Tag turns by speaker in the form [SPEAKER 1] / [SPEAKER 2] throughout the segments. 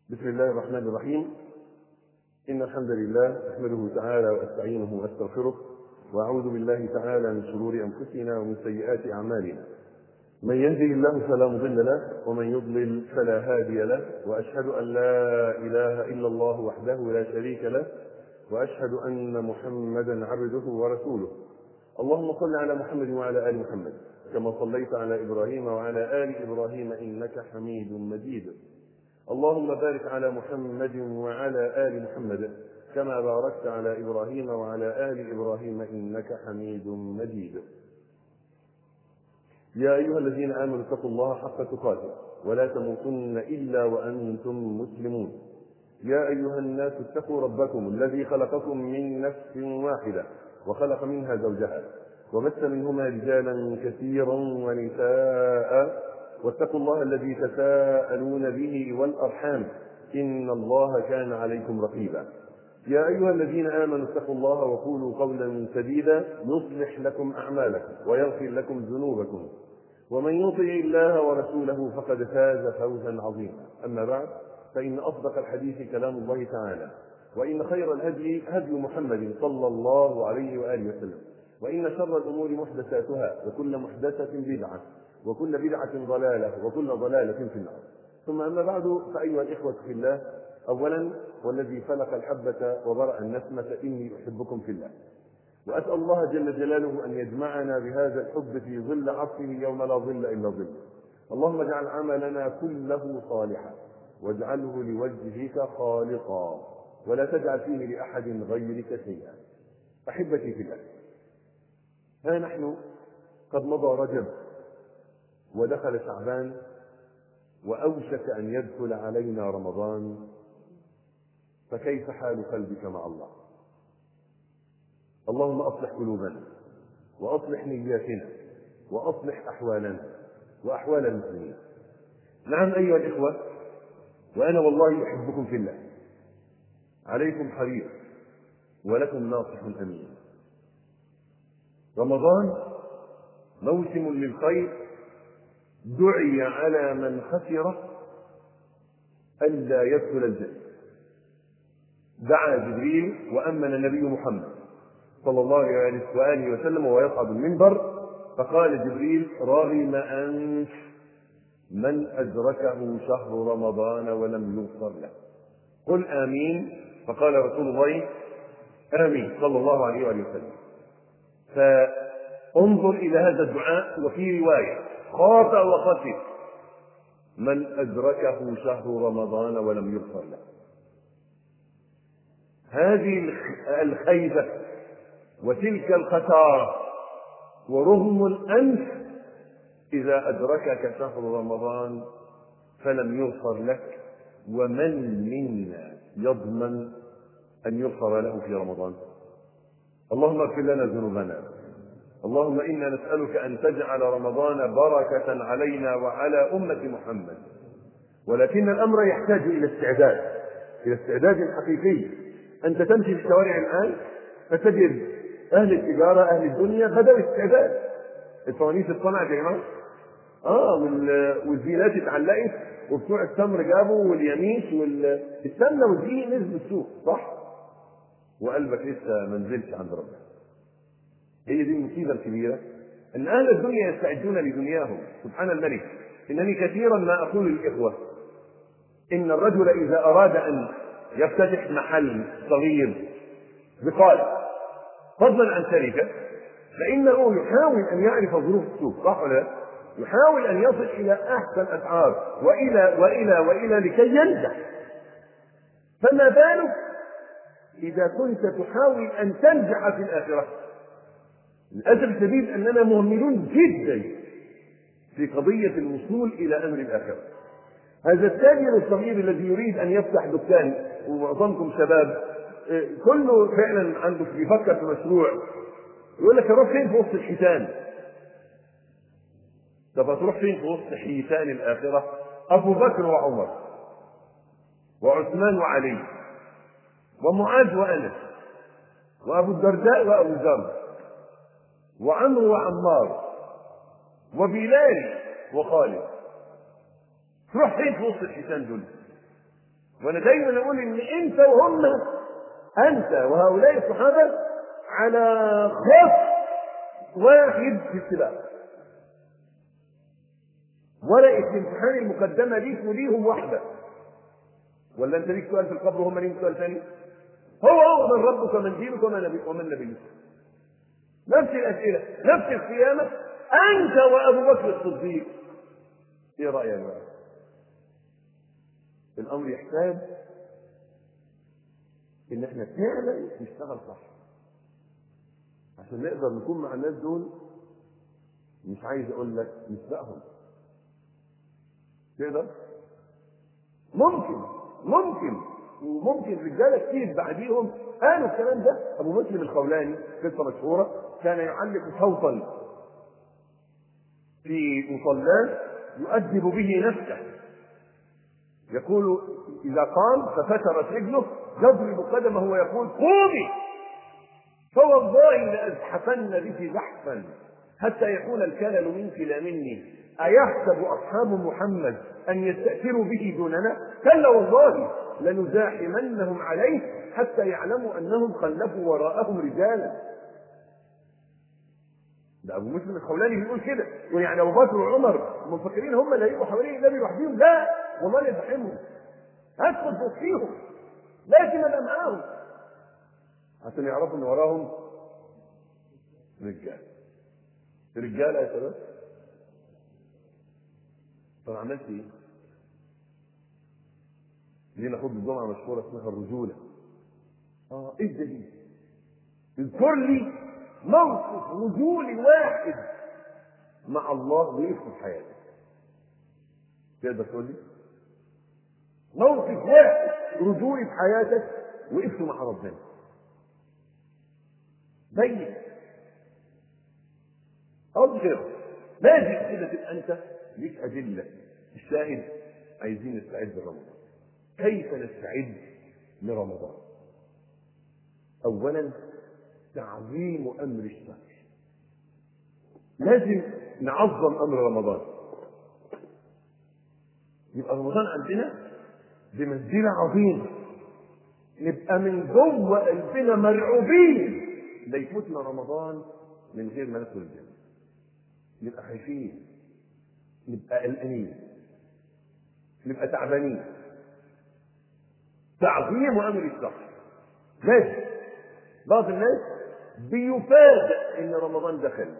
[SPEAKER 1] بسم الله الرحمن الرحيم إن الحمد لله أحمده تعالى وأستعينه وأستغفره وأعوذ بالله تعالى من شرور أنفسنا ومن سيئات أعمالنا من يهده الله فلا مضل له ومن يضلل فلا هادي له وأشهد أن لا إله إلا الله وحده لا شريك له وأشهد أن محمدا عبده ورسوله اللهم صل على محمد وعلى آل محمد كما صليت على إبراهيم وعلى آل إبراهيم إنك حميد مجيد اللهم بارك على محمد وعلى آل محمد كما باركت على إبراهيم وعلى آل إبراهيم إنك حميد مجيد يا أيها الذين آمنوا اتقوا الله حق تقاته ولا تموتن إلا وأنتم مسلمون يا أيها الناس اتقوا ربكم الذي خلقكم من نفس واحدة وخلق منها زوجها وبث منهما رجالا كثيرا ونساء واتقوا الله الذي تساءلون به والأرحام إن الله كان عليكم رقيبا يا أيها الذين آمنوا اتقوا الله وقولوا قولا سديدا يصلح لكم أعمالكم ويغفر لكم ذنوبكم ومن يطع الله ورسوله فقد فاز فوزا عظيما أما بعد فإن أصدق الحديث كلام الله تعالى وإن خير الهدي هدي محمد صلى الله عليه وآله وسلم وإن شر الأمور محدثاتها وكل محدثة بدعة وكل بدعة ضلالة وكل ضلالة في النار ثم أما بعد فأيها الإخوة في الله أولا والذي فلق الحبة وبرأ النسمة إني أحبكم في الله وأسأل الله جل جلاله أن يجمعنا بهذا الحب في ظل عرشه يوم لا ظل إلا ظل اللهم اجعل عملنا كله صالحا واجعله لوجهك خالقا ولا تجعل فيه لأحد غيرك شيئا أحبتي في الله ها نحن قد مضى رجب ودخل شعبان وأوشك أن يدخل علينا رمضان فكيف حال قلبك مع الله اللهم أصلح قلوبنا وأصلح نياتنا وأصلح أحوالنا وأحوال المسلمين نعم أيها الإخوة وأنا والله أحبكم في الله عليكم حريص ولكم ناصح أمين رمضان موسم للخير دعي على من خسر ألا يدخل الجنة دعا جبريل وأمن النبي محمد صلى الله عليه وآله وسلم وهو يصعد المنبر فقال جبريل رغم أنف من أدركه شهر رمضان ولم يغفر له قل آمين فقال رسول الله آمين صلى الله عليه وآله وسلم فانظر إلى هذا الدعاء وفي رواية خاف وخسر من أدركه شهر رمضان ولم يغفر له هذه الخيبة وتلك الخسارة ورغم الأنف إذا أدركك شهر رمضان فلم يغفر لك ومن منا يضمن أن يغفر له في رمضان اللهم اغفر لنا ذنوبنا اللهم إنا نسألك أن تجعل رمضان بركة علينا وعلى أمة محمد ولكن الأمر يحتاج إلى استعداد إلى استعداد حقيقي أنت تمشي في الشوارع الآن فتجد أهل التجارة أهل الدنيا بدأوا استعداد الفوانيس اتصنعت يا جماعة اه والزينات اتعلقت وبتوع التمر جابوا واليميش والسمنه والدقيق نزل السوق صح؟ وقلبك لسه ما نزلش عند ربنا. هي دي المصيبه الكبيره ان اهل الدنيا يستعدون لدنياهم سبحان الملك انني كثيرا ما اقول للاخوه ان الرجل اذا اراد ان يفتتح محل صغير بقال فضلا عن شركه فانه يحاول ان يعرف ظروف السوق صح ولا لا؟ يحاول ان يصل الى احسن اسعار والى والى والى لكي ينجح فما بالك اذا كنت تحاول ان تنجح في الاخره للاسف الشديد اننا مهملون جدا في قضيه الوصول الى امر الاخره هذا التاجر الصغير الذي يريد ان يفتح دكان ومعظمكم شباب كله فعلا عنده بيفكر في مشروع يقول لك اروح فين في وسط الحيتان طب هتروح فين في وسط حيتان الآخرة؟ أبو بكر وعمر وعثمان وعلي ومعاذ وأنس وأبو الدرداء وأبو ذر وعمرو وعمار وبلال وخالد تروح فين في وسط الحيتان دول؟ وانا دايما اقول ان انت وهم انت وهؤلاء الصحابه على خط واحد في السباق ورقه الامتحان المقدمه ليك وليهم واحده ولا انت ليك سؤال في القبر وهم ليهم سؤال ثاني هو هو من ربك ومن دينك ومن نبيك ومن نبيك نفس الاسئله نفس القيامه انت وابو بكر الصديق ايه رايك بقى الامر يحتاج ان احنا فعلا نشتغل صح عشان نقدر نكون مع الناس دول مش عايز اقول لك نسبقهم تقدر ممكن ممكن وممكن رجاله كتير بعديهم قالوا الكلام ده ابو مسلم الخولاني قصه مشهوره كان يعلق صوتا في مصلاه يؤدب به نفسه يقول اذا قام ففترت رجله يضرب قدمه ويقول قومي فوالله لازحفن بك زحفا حتى يقول الكلل منك لا مني أيحسب أصحاب محمد أن يستأثروا به دوننا؟ كلا والله لنزاحمنهم عليه حتى يعلموا أنهم خلفوا وراءهم رجالا. ده أبو مسلم الخولاني بيقول كده، ويعني أبو بكر وعمر مفكرين هم اللي هيبقوا حوالين النبي لوحدهم، لا والله نزاحمهم. هدخل فوق فيهم. لازم أبقى معاهم. عشان يعرفوا إن وراهم رجال. رجالة يا شباب. طب عملت ايه؟ لينا خطبة الجمعة مشهورة اسمها الرجولة. اه ايه الدليل؟ اذكر لي موقف رجولي واحد مع الله وقفت في حياتك. تقدر تقول لي؟ موقف واحد رجولي في حياتك وقفت مع ربنا. بين اظهر لازم كده تبقى انت ليك أدلة الشاهد عايزين نستعد لرمضان كيف نستعد لرمضان أولا تعظيم أمر الشهر لازم نعظم أمر رمضان يبقى رمضان عندنا بمنزلة عظيمة نبقى من جوه قلبنا مرعوبين لا يفوتنا رمضان من غير ما ندخل الجنة نبقى خايفين نبقى قلقانين نبقى تعبانين تعظيم امر الشهر ماشي بعض الناس بيفاجئ ان رمضان دخل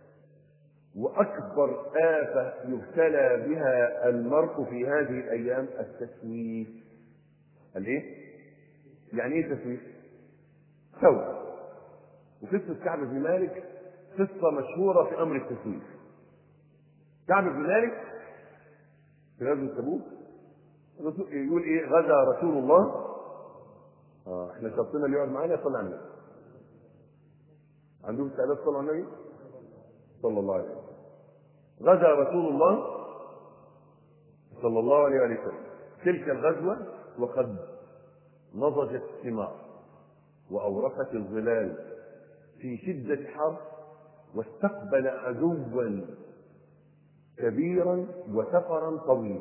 [SPEAKER 1] واكبر افه يبتلى بها المرء في هذه الايام التسويف الايه يعني ايه تسويف سوء وقصه كعب بن مالك قصه مشهوره في امر التسويف كعب بن مالك في غزوة تبوك يقول ايه غزا رسول الله اه احنا شرطنا اللي يقعد معانا يصلي على النبي عندهم استعداد صلوا على النبي صلى الله عليه وسلم غزا رسول الله صلى الله عليه وسلم تلك الغزوة وقد نضجت الثمار وأورقت الظلال في شدة حرب واستقبل عدوا كبيرا وسفرا طويلا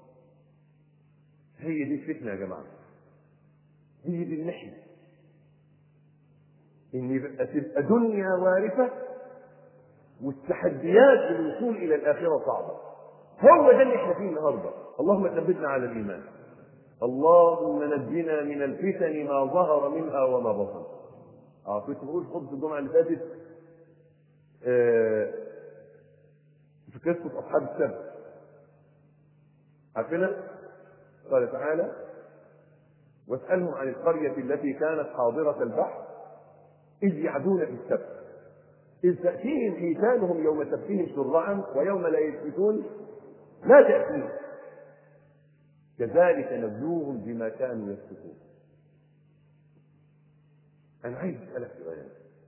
[SPEAKER 1] هي دي الفتنة يا جماعة هي دي النحلة ان يبقى تبقى دنيا وارثة والتحديات للوصول الى الاخرة صعبة هو ده اللي احنا فيه النهارده اللهم ثبتنا على الايمان اللهم نجنا من الفتن ما ظهر منها وما بطن اه كنت بقول في خطبه الجمعه اللي فاتت آه في قصه اصحاب السبت عارفينها قال تعالى واسالهم عن القريه التي كانت حاضره البحر اذ يعدون في السبت إذ تأتيهم حيتانهم يوم سبتهم شرعا ويوم لا يسبتون لا تأتيهم كذلك نبلوهم بما كانوا يفسقون أنا عايز أسألك سؤال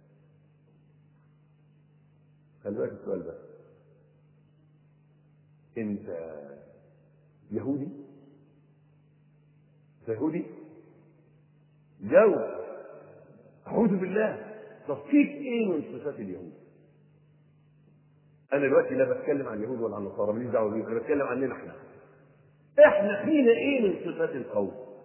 [SPEAKER 1] خلي بالك السؤال ده أنت يهودي؟ يهودي؟ جاوب أعوذ بالله طب فيك ايه من صفات اليهود؟ انا دلوقتي لا بتكلم عن اليهود ولا عن النصارى ماليش دعوه بيهم انا بتكلم عننا احنا احنا فينا ايه من صفات القوم؟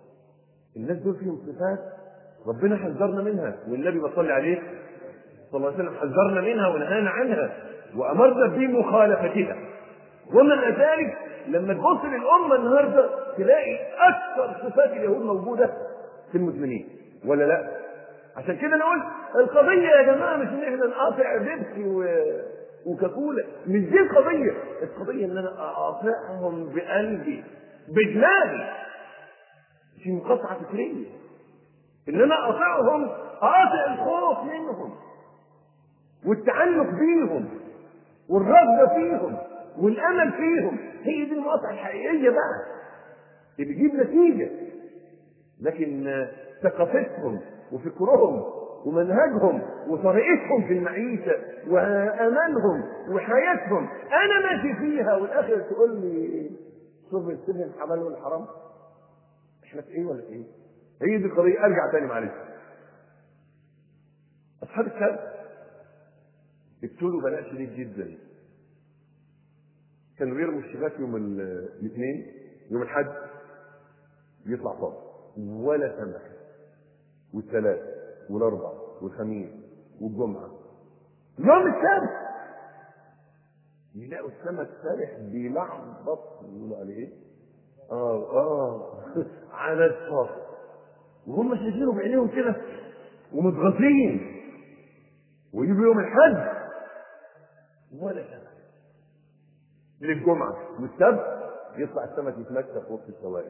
[SPEAKER 1] الناس دول فيهم صفات ربنا حذرنا منها والنبي بصلي عليه صلى الله عليه وسلم حذرنا منها ونهانا عنها وامرنا بمخالفتها ومع ذلك لما تبص للامه النهارده تلاقي اكثر صفات اليهود موجوده في المسلمين ولا لا؟ عشان كده انا قلت القضيه يا جماعه مش ان احنا نقاطع بيبسي و... وكاكولا مش دي القضيه القضيه ان انا اقاطعهم بقلبي بدماغي في مقاطعه فكريه ان انا اقاطعهم اقاطع الخوف منهم والتعلق بيهم والرغبه فيهم والامل فيهم هي دي المقاطعه الحقيقيه بقى اللي بتجيب نتيجه لكن ثقافتهم وفكرهم ومنهجهم وطريقتهم في المعيشة وأمانهم وحياتهم أنا ماشي فيها والآخر تقول لي شرب السجن حلال ولا حرام؟ احنا في ايه ولا في ايه؟ هي دي القضية أرجع تاني معلش أصحاب الكهف ابتلوا بلاء شديد جدا كانوا بيرموا الشباك يوم الاثنين يوم الحد يطلع فاضي ولا سمكة والثلاث والاربع والخميس والجمعه يوم السبت يلاقوا السمك سارح بيلعبط يقولوا عليه ايه؟ اه اه على الصف وهم شايفينه بعينيهم كده ومتغطين ويجوا يوم الحج ولا سمك للجمعه والسبت يطلع السمك يتمشى في وسط الشوارع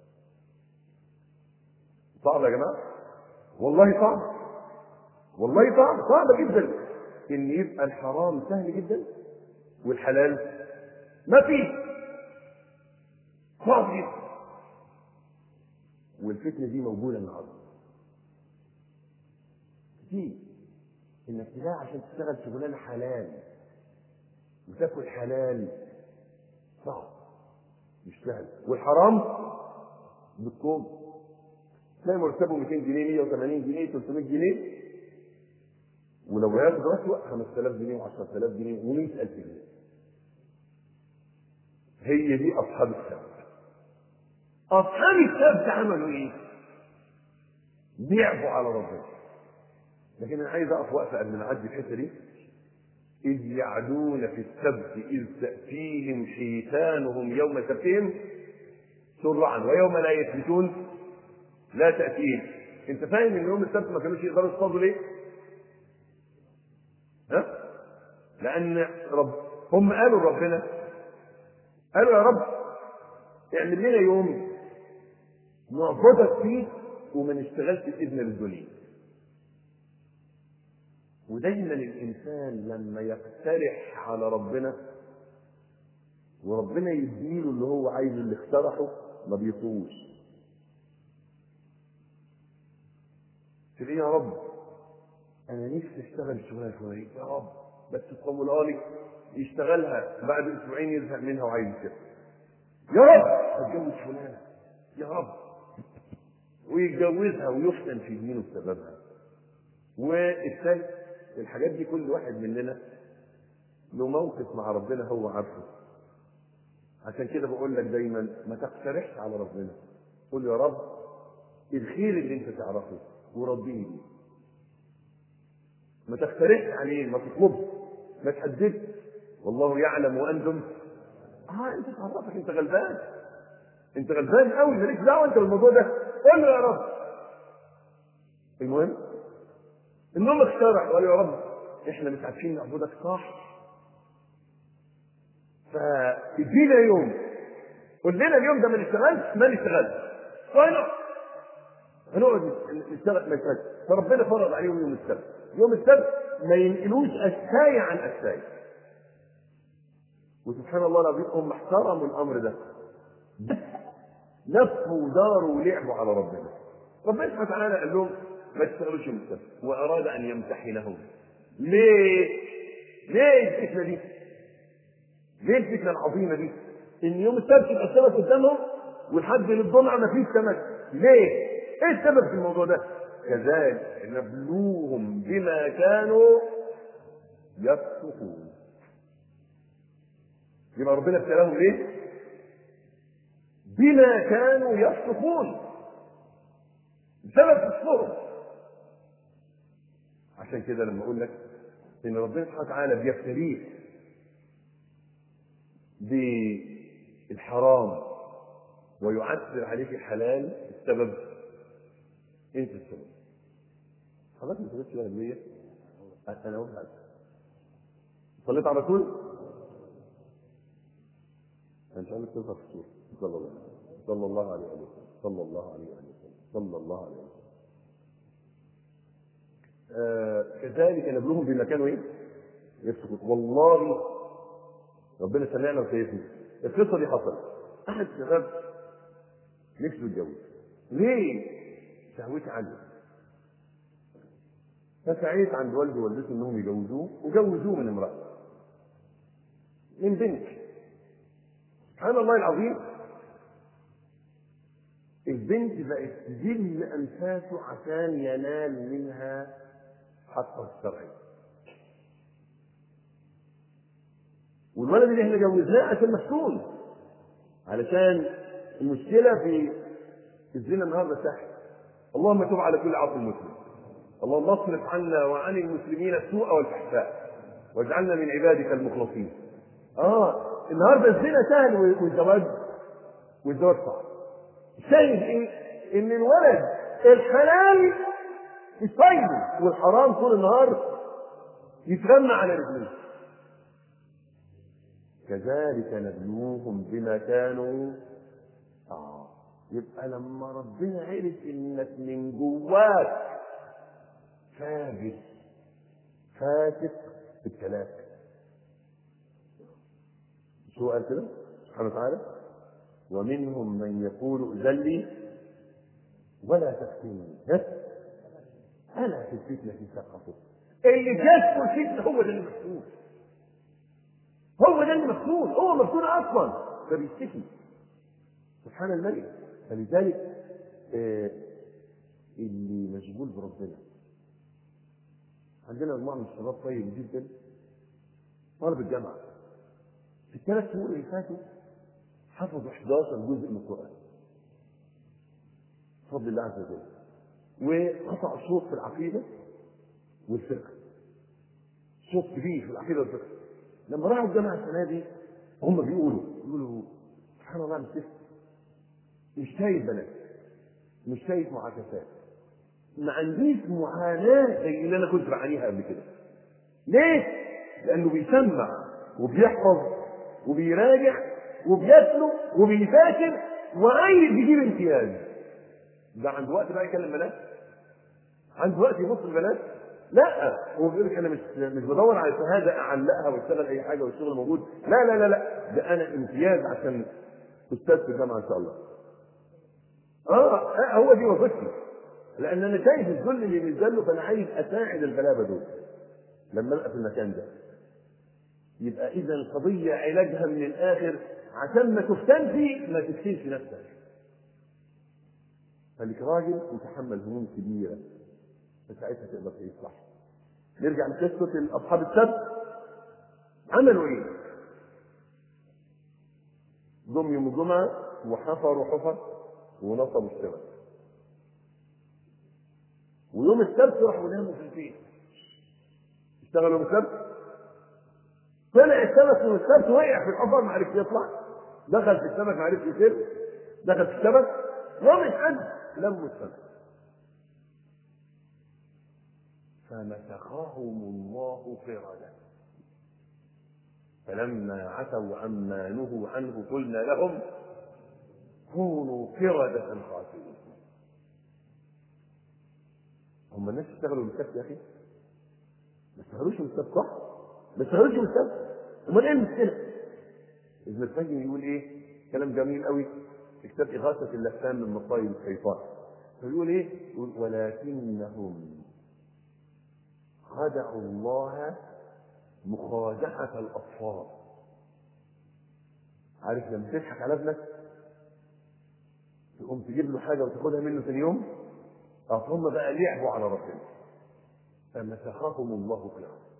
[SPEAKER 1] صعب يا جماعه والله صعب والله صعب صعب جدا ان يبقى الحرام سهل جدا والحلال ما فيه صعب جدا والفتنه دي موجوده النهارده كتير انك تلاقي عشان تشتغل شغلانه حلال وتاكل حلال صعب مش سهل والحرام بالكوم تلاقي مرتبه 200 جنيه 180 جنيه 300 جنيه ولو هياخد رشوه 5000 جنيه و10000 جنيه و100000 جنيه هي دي اصحاب السبت اصحاب السبت عملوا ايه؟ ضعفوا على ربنا لكن انا عايز اقف وقفه قبل ما اعدي الحته دي إذ يعدون في السبت إذ تأتيهم حيتانهم يوم سبتهم سرعا ويوم لا يثبتون لا تأتيهم أنت فاهم إن يوم السبت ما كانوش يقدروا يصطادوا ليه؟ ها؟ لأن رب هم قالوا لربنا قالوا يا رب اعمل لنا يوم نعبدك فيه وما نشتغلش بإذن للدنيا ودايما الانسان لما يقترح على ربنا وربنا يديله اللي هو عايزه اللي اقترحه ما بيطوش تقول يا رب انا نفسي اشتغل الشغلانه الفلانيه يا رب بس تطولها لي يشتغلها بعد اسبوعين يزهق منها وعايز كده يا رب اتجوز فلانه يا رب ويتجوزها ويفتن في دينه بسببها والثالث الحاجات دي كل واحد مننا له موقف مع ربنا هو عارفه عشان كده بقول لك دايما ما تقترحش على ربنا قول يا رب الخير اللي انت تعرفه وربيني بيه ما تقترحش عليه ما تطلبش ما تحددش والله يعلم وانتم اه انت تعرفك انت غلبان انت غلبان قوي مالكش دعوه انت بالموضوع ده قول له يا رب المهم انهم اقترحوا قالوا يا رب احنا مش عارفين نعبدك صح فادينا يوم قول لنا اليوم ده ما نشتغلش ما نشتغلش طيب هنقعد نشتغل ما نشتغلش فربنا فرض عليهم يوم السبت يوم السبت ما ينقلوش الساية عن الساية وسبحان الله العظيم هم احترموا الامر ده لفوا وداروا ولعبوا على ربنا ربنا سبحانه وتعالى قال لهم ما تشتغلوش يوم السبت واراد ان يمتحنهم ليه؟ ليه الفتنه دي؟ ليه الفتنه العظيمه دي؟ ان يوم السبت يبقى السمك قدامهم والحد للجمعه ما فيش سمك ليه؟ ايه السبب في الموضوع ده؟ كذلك نبلوهم بما كانوا يفسقون يبقى ربنا ابتلاهم ليه؟ بما كانوا يفسقون بسبب كفرهم عشان كده لما اقول لك ان ربنا سبحانه وتعالى بيبتليك بالحرام ويعثر عليك الحلال السبب انت السبب حضرتك ما صليتش ولا بيا انا وقعت صليت على رسول انا مش عارف تظهر في الصوره صلى الله عليه وسلم صلى الله عليه وسلم صلى الله عليه وسلم صلى الله عليه وسلم آه كذلك نبلوهم بما كانوا ايه؟ يفسقون والله ربنا سمعنا وشايفنا القصه دي حصلت احد الشباب نفسه يتجوز ليه؟ شهوتي عاليه فسعيت عند والدي ووالدتي انهم يجوزوه وجوزوه من امراه من بنت سبحان الله العظيم البنت بقت تذل انفاسه عشان ينال منها حقه الشرعي والولد اللي احنا جوزناه عشان مفتون علشان المشكله في الزنا النهارده سهل اللهم تب على كل عاصي مسلم اللهم اصرف عنا وعن المسلمين السوء والفحشاء واجعلنا من عبادك المخلصين اه النهارده الزنا سهل والزواج والزواج صعب الشاهد ايه؟ ان الولد الحلال يصيد والحرام طول النهار يتغنى على رجليه كذلك نبلوهم بما كانوا اه يبقى لما ربنا عرف انك من جواك فاجر فاسق في الكلام شو قال كده سبحانه وتعالى ومنهم من يقول ائذن لي ولا تفتني انا في الفتنه سقطت اللي جات الفتنه هو ده اللي مفتون هو ده اللي مفتون هو مفتون اصلا فبيشتكي سبحان الملك فلذلك آه اللي مشغول بربنا عندنا مجموعه من الشباب طيب جدا طالب الجامعه في الثلاث شهور اللي فاتوا حفظوا 11 جزء من القران بفضل الله عز وجل وقطعوا شوط في العقيده والفقه شوط كبير في العقيده والفقه لما راحوا الجامعه السنه دي هم بيقولوا بيقولوا سبحان الله مش مش شايف بنات مش شايف معاكسات ما عنديش معاناه زي اللي انا كنت بعانيها قبل كده ليه؟ لانه بيسمع وبيحفظ وبيراجع وبيتلو وبيذاكر وعايز يجيب امتياز ده عنده وقت بقى يكلم بنات عنده وقت يبص البنات لا هو بيقول لك انا مش مش بدور على شهاده اعلقها واشتغل اي حاجه والشغل موجود لا لا لا لا ده انا امتياز عشان استاذ في الجامعه ان شاء الله اه هو دي وظيفتي لان انا شايف الذل اللي بينزل له فانا عايز اساعد الغلابه دول لما ابقى في المكان ده يبقى اذا القضيه علاجها من الاخر عشان ما تفتنش ما تفتنش نفسك خليك راجل وتحمل هموم كبيره فساعتها تقدر تعيش صح نرجع لقصه اصحاب السبت عملوا ايه؟ جم يوم الجمعه وحفروا حفر ونصبوا الشبك ويوم السبت راحوا ناموا في البيت اشتغلوا يوم السبت طلع السمك يوم السبت وقع في الحفر ما عرفش يطلع دخل في السمك ما عرفش يسير دخل في السمك ومن حد لموا السمك فمسخهم الله قردة فلما عتوا عما نهوا عنه قلنا لهم كونوا قردة خاسرين هم الناس اشتغلوا بالسبت يا اخي ما اشتغلوش بالسبت صح؟ ما اشتغلوش بالسبت امال ايه المشكله؟ ابن القيم يقول ايه؟ كلام جميل قوي في كتاب إغاثة اللسان من مصايب الشيطان فيقول ايه؟ يقول ولكنهم خدعوا الله مخادعة الأطفال عارف لما تضحك على ابنك تقوم تجيب له حاجة وتاخدها منه ثاني يوم هم بقى لعبوا على ربنا فمسخهم الله في الأرض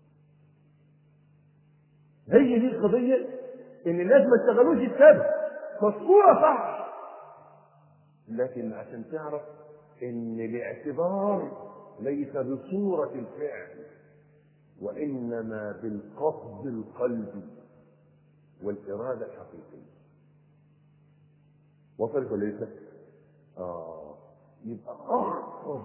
[SPEAKER 1] هي دي القضية إن الناس ما اشتغلوش السبت فالصورة صح لكن عشان تعرف ان الاعتبار ليس بصورة الفعل وإنما بالقصد القلبي والإرادة الحقيقية وصلت ولا لسه؟ آه يبقى أخطر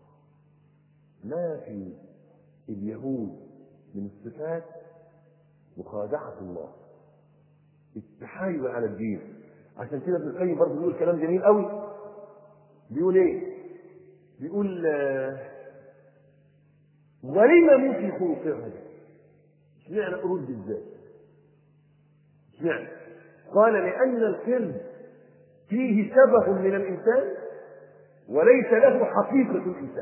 [SPEAKER 1] ما في اليهود من الصفات مخادعة الله التحايل على الدين عشان كده ابن القيم برضه بيقول كلام جميل قوي بيقول ايه؟ بيقول آه ولم يفلحوا قرده اشمعنى قرود بالذات؟ اشمعنى؟ قال لأن القرد فيه شبه من الإنسان وليس له حقيقة الإنسان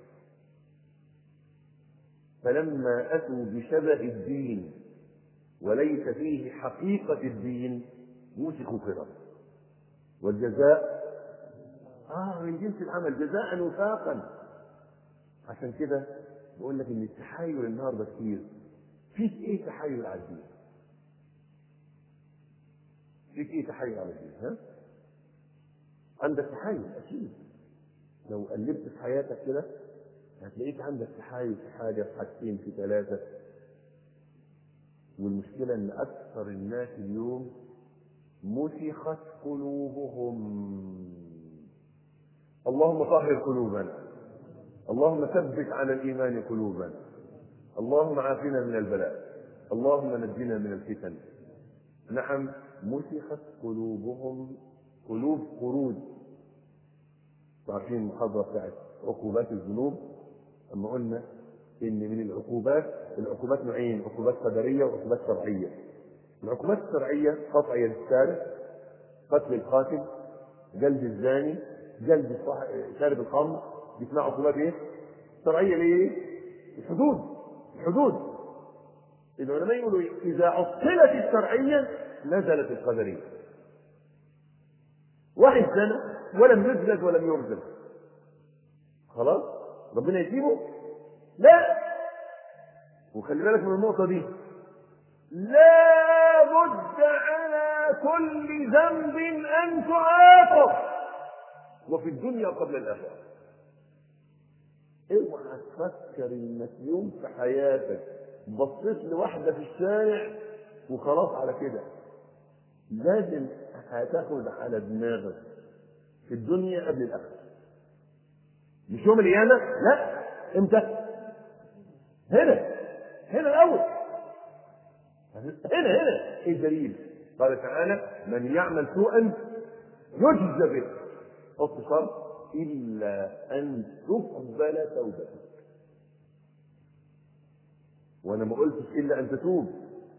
[SPEAKER 1] فلما أتوا بشبه الدين وليس فيه حقيقة الدين مسكوا قرده والجزاء آه من جنس العمل جزاء وفاقا عشان كده بقول لك ان التحايل النهارده كتير فيك ايه تحايل على الدين؟ فيك ايه تحايل على الدين؟ ها؟ عندك تحايل اكيد لو قلبت في حياتك كده هتلاقيك عندك تحايل في حاجه في حاجتين في ثلاثه والمشكله ان اكثر الناس اليوم مسخت قلوبهم اللهم طهر قلوبنا اللهم ثبت على الايمان قلوبنا اللهم عافنا من البلاء اللهم نجنا من الفتن نعم مسخت قلوبهم قلوب قرود عارفين المحاضره بتاعت عقوبات الذنوب اما قلنا ان من العقوبات العقوبات نوعين عقوبات قدريه وعقوبات شرعيه العقوبات الشرعيه قطع يد السارق قتل القاتل جلد الزاني جلد شارب الخمر دي اسمها عقوبات ايه؟ شرعيه ليه؟ الحدود الحدود العلماء يقولوا إيه؟ اذا عطلت الشرعيه نزلت القدريه واحد زنى ولم يجلد ولم يرجم خلاص ربنا يسيبه لا وخلي بالك من النقطه دي لا بد على كل ذنب ان تعاقب وفي الدنيا قبل الاخره اوعى تفكر انك يوم في حياتك بصيت لواحده في الشارع وخلاص على كده لازم هتاخد على دماغك في الدنيا قبل الاخره مش يوم القيامه لا امتى هنا هنا الاول هنا هنا ايه الدليل قال تعالى من يعمل سوءا يجزى به حط شرط إلا أن تقبل توبته وأنا ما قلتش إلا أن تتوب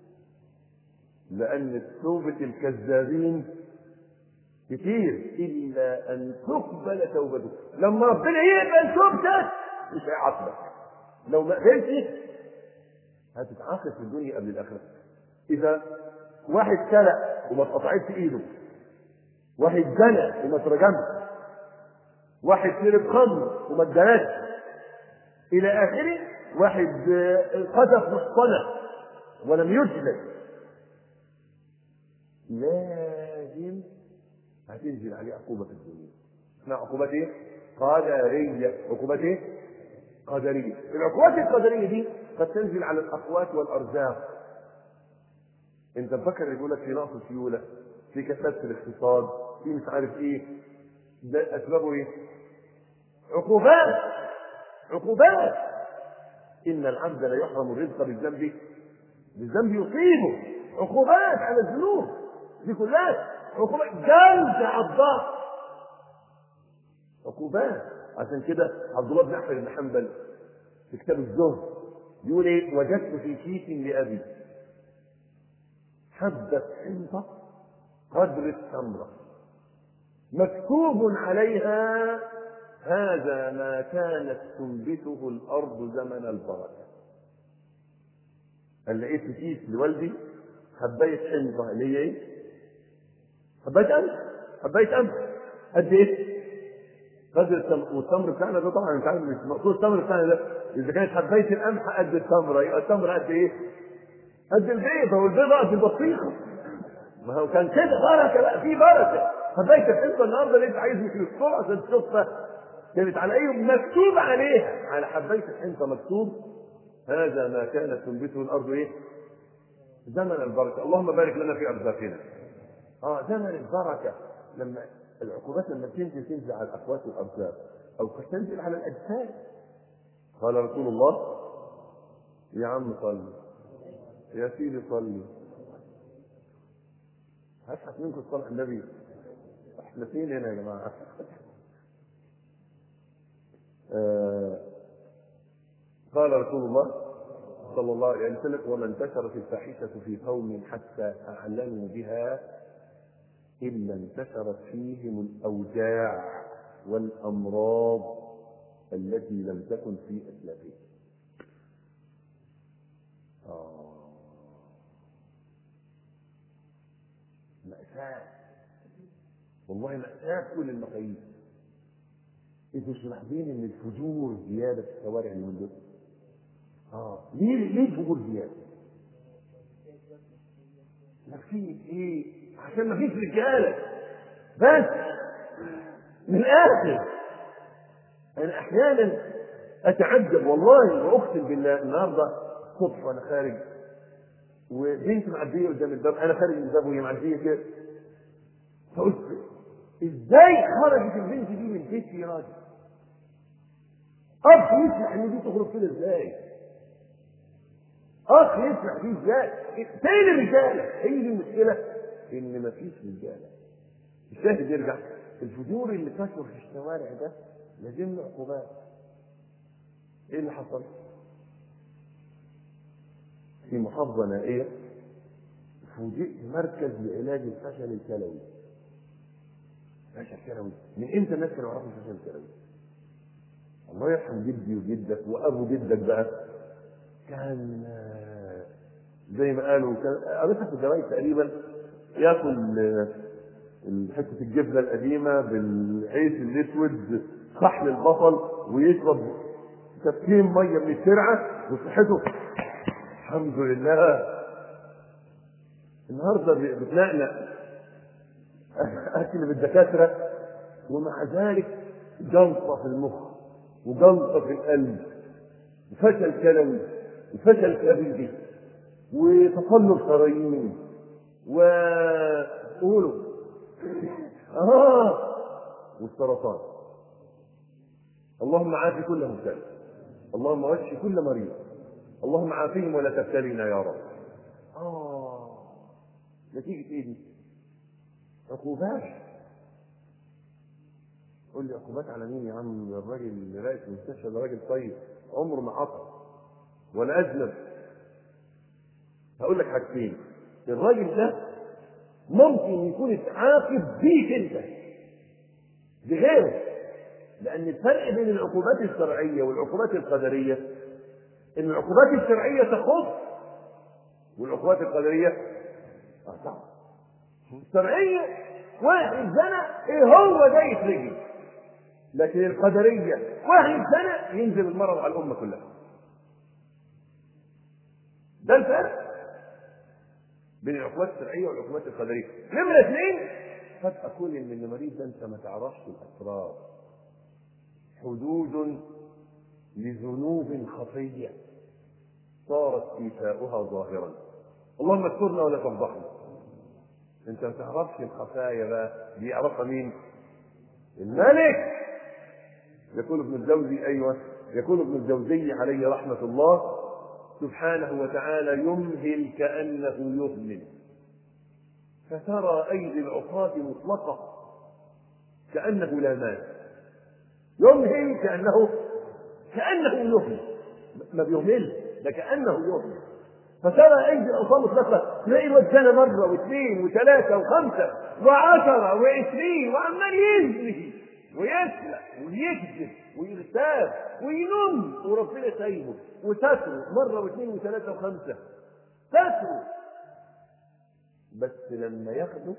[SPEAKER 1] لأن توبة الكذابين كتير إلا أن تقبل توبته لما ربنا يقبل توبتك مش هيعاقبك لو ما قبلتش هتتعاقب في الدنيا قبل الآخرة إذا واحد سرق وما اتقطعتش إيده واحد زنى وما اترجمش واحد شرب خمر وما اتجلدش الى اخره واحد قذف محصنه ولم يجلد لازم هتنزل عليه عقوبه في الدنيا اسمها عقوبات ايه؟ قدريه عقوبات ايه؟ قدريه العقوبات القدريه دي قد تنزل على الاقوات والارزاق انت مفكر يقول لك في نقص سيوله في كساد في الاقتصاد في مش عارف ايه ده اسبابه ايه؟ عقوبات عقوبات ان العبد لا يحرم الرزق بالذنب بالذنب يصيبه عقوبات على الذنوب دي كلها عقوبات جلد على الضعف عقوبات عشان كده عبد الله بن احمد بن حنبل في كتاب الزهد يقول ايه وجدت في كيس لابي حبة حنطة قدر التمرة مكتوب عليها هذا ما كانت تنبته الارض زمن البركه قال لقيت في كيس لوالدي حبايه حنطه اللي هي ايه؟ حبايه قمح حبايه قمح قد ايه؟ قدر التمر والتمر بتاعنا ده طبعا انت عارف مش مقصود التمر بتاعنا ده اذا كانت حبايه القمح قد التمره يبقى التمر قد ايه؟ قد البيضه والبيضه قد البطيخه ما هو كان كده بركه بقى في بركه حبايه الحنطه النهارده اللي انت عايز ميكروسكوب عشان تشوفها كانت على ايه مكتوب عليها على حبايه الحنطه مكتوب هذا ما كانت تنبته الارض ايه زمن البركه اللهم بارك لنا في ارزاقنا اه زمن البركه لما العقوبات لما تنزل تنزل على الاقوات والارزاق او قد تنزل على الاجساد قال رسول الله يا عم صلي يا سيدي صلي هشحت منكم الصلاة النبي احنا فين هنا يا جماعة آه قال رسول الله صلى الله عليه وسلم وما انتشرت الفاحشة في قوم حتى أعلنوا بها إلا انتشرت فيهم الأوجاع والأمراض التي لم تكن في أسلافهم آه. مأساة والله مأساة كل المقاييس انتوا مش ملاحظين ان الفجور زيادة في الشوارع اليومين دول؟ اه ليه ليه الفجور زيادة؟ مفيش ايه؟ عشان مفيش رجالة بس من الآخر أنا أحيانا أتعجب والله وأقسم بالله النهارده الصبح وأنا خارج وبنت معدية قدام الباب أنا خارج من الباب وهي معدية كده فقلت إزاي خرجت البنت دي من بيت يا راجل؟ أخ يسمح إن دي تخرج كده إزاي؟ أخ يسمح دي إزاي؟ فين الرجالة؟ هي دي المشكلة إن مفيش رجالة الشاهد يرجع الفجور اللي كثر في الشوارع ده لازم له عقوبات ايه اللي حصل؟ في محافظة نائية فوجئت مركز لعلاج الفشل الكلوي فشل كلوي من امتى الناس كانوا يعرفوا الفشل الكلوي؟ الله يرحم جدي وجدك وابو جدك بقى كان زي ما قالوا كان قريتها في الجرايد تقريبا ياكل حته الجبنه القديمه بالعيش الاسود صحن البصل ويشرب تفكين ميه من الترعه وصحته الحمد لله النهارده بتنقنق اكل بالدكاتره ومع ذلك جلطه في المخ وجلطه في القلب وفشل كلوي وفشل كبدي وتصلب شرايين وقولوا اه والسرطان اللهم عافي كل مبتلى اللهم واشف كل مريض اللهم عافيهم ولا تبتلينا يا رب اه نتيجة ايه دي؟ عقوبات قول لي عقوبات على مين يا عم الراجل اللي رايح في المستشفى ده راجل طيب عمره ما عطى ولا اذنب هقول لك حاجتين الراجل ده ممكن يكون اتعاقب بيك انت بغيره لان الفرق بين العقوبات الشرعيه والعقوبات القدريه ان العقوبات الشرعيه تخص والعقوبات القدريه اه طبعا الشرعيه واحد زنى ايه هو ده يترجم لكن القدريه واحد زنى ينزل المرض على الامه كلها ده الفرق بين العقوبات الشرعيه والعقوبات القدريه نمره اثنين قد اقول ان المريض ده انت ما تعرفش الاسرار حدود لذنوب خفيه صارت ايفاؤها ظاهرا اللهم استرنا ولا تفضحنا انت ما تعرفش الخفايا بقى دي يعرفها مين الملك يقول ابن الجوزي ايوه يقول ابن الجوزي عليه رحمه الله سبحانه وتعالى يمهل كأنه يهمل فترى أيدي العصاة مطلقة كأنه لا مال يمهل كأنه كأنه يهمل ما بيهمل ده كأنه يهمل فترى أيدي العصاة مطلقة تلاقي الواد سنة مرة واثنين وثلاثة وخمسة وعشرة وعشرين وعمال يجري ويسرق ويكذب ويغتاب وينم وربنا سايبه وستره مرة واثنين وثلاثة وخمسة ستره بس لما ياخده